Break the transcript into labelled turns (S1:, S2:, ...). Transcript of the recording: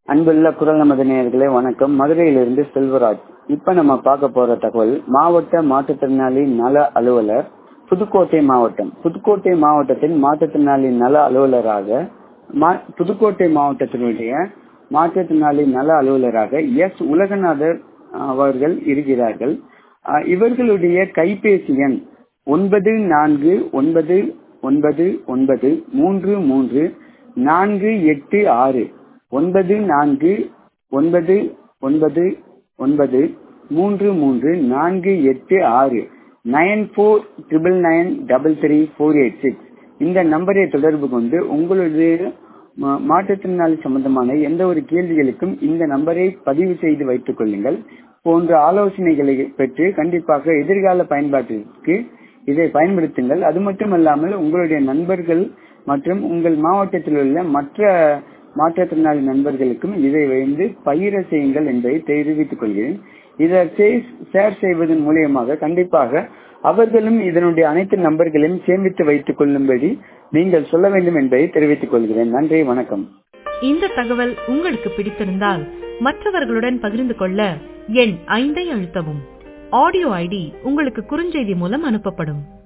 S1: அன்புள்ள குரல் நமது நேயர்களே வணக்கம் மதுரையிலிருந்து செல்வராஜ் இப்ப நம்ம பார்க்க போற தகவல் மாவட்ட மாற்றுத்திறனாளி நல அலுவலர் புதுக்கோட்டை மாவட்டம் புதுக்கோட்டை மாவட்டத்தின் மாற்றுத்திறனாளி நல அலுவலராக மா- புதுக்கோட்டை மாவட்டத்தினுடைய மாற்றுத்திறனாளி நல அலுவலராக எஸ் உலகநாதர் அவர்கள் இருக்கிறார்கள் அஹ், இவர்களுடைய கைபேசி எண் ஒன்பது நான்கு ஒன்பது ஒன்பது ஒன்பது மூன்று மூன்று நான்கு எட்டு ஆறு ஒன்பது நான்கு ஒன்பது ஒன்பது ஒன்பது மூன்று மூன்று நான்கு எட்டு ஆறு nine four triple nine double three four eight six இந்த நம்பரை தொடர்பு கொண்டு உங்களுடைய மா- மாற்றுத்திறனாளி சம்பந்தமான எந்த ஒரு கேள்விகளுக்கும் இந்த நம்பரை பதிவு செய்து வைத்துக் கொள்ளுங்கள் போன்ற ஆலோசனைகளை பெற்று கண்டிப்பாக எதிர்கால பயன்பாட்டிற்கு இதை பயன்படுத்துங்கள் அது மட்டுமல்லாமல் உங்களுடைய நண்பர்கள் மற்றும் உங்கள் மாவட்டத்தில் உள்ள மற்ற மாற்றுத்திறனாளி நண்பர்களுக்கும் இதை வந்து பகிர செய்யுங்கள் என்பதை தெரிவித்துக் கொள்கிறேன் இதை ஷேர் செய்வதன் மூலியமாக கண்டிப்பாக அவர்களும் இதனுடைய அனைத்து நம்பர்களையும் சேமித்து வைத்துக் கொள்ளும்படி நீங்கள் சொல்ல வேண்டும் என்பதை தெரிவித்துக் கொள்கிறேன் நன்றி வணக்கம்
S2: இந்த தகவல் உங்களுக்கு பிடித்திருந்தால் மற்றவர்களுடன் பகிர்ந்து கொள்ள எண் ஐந்தை அழுத்தவும் ஆடியோ ஐடி உங்களுக்கு குறுஞ்செய்தி மூலம் அனுப்பப்படும்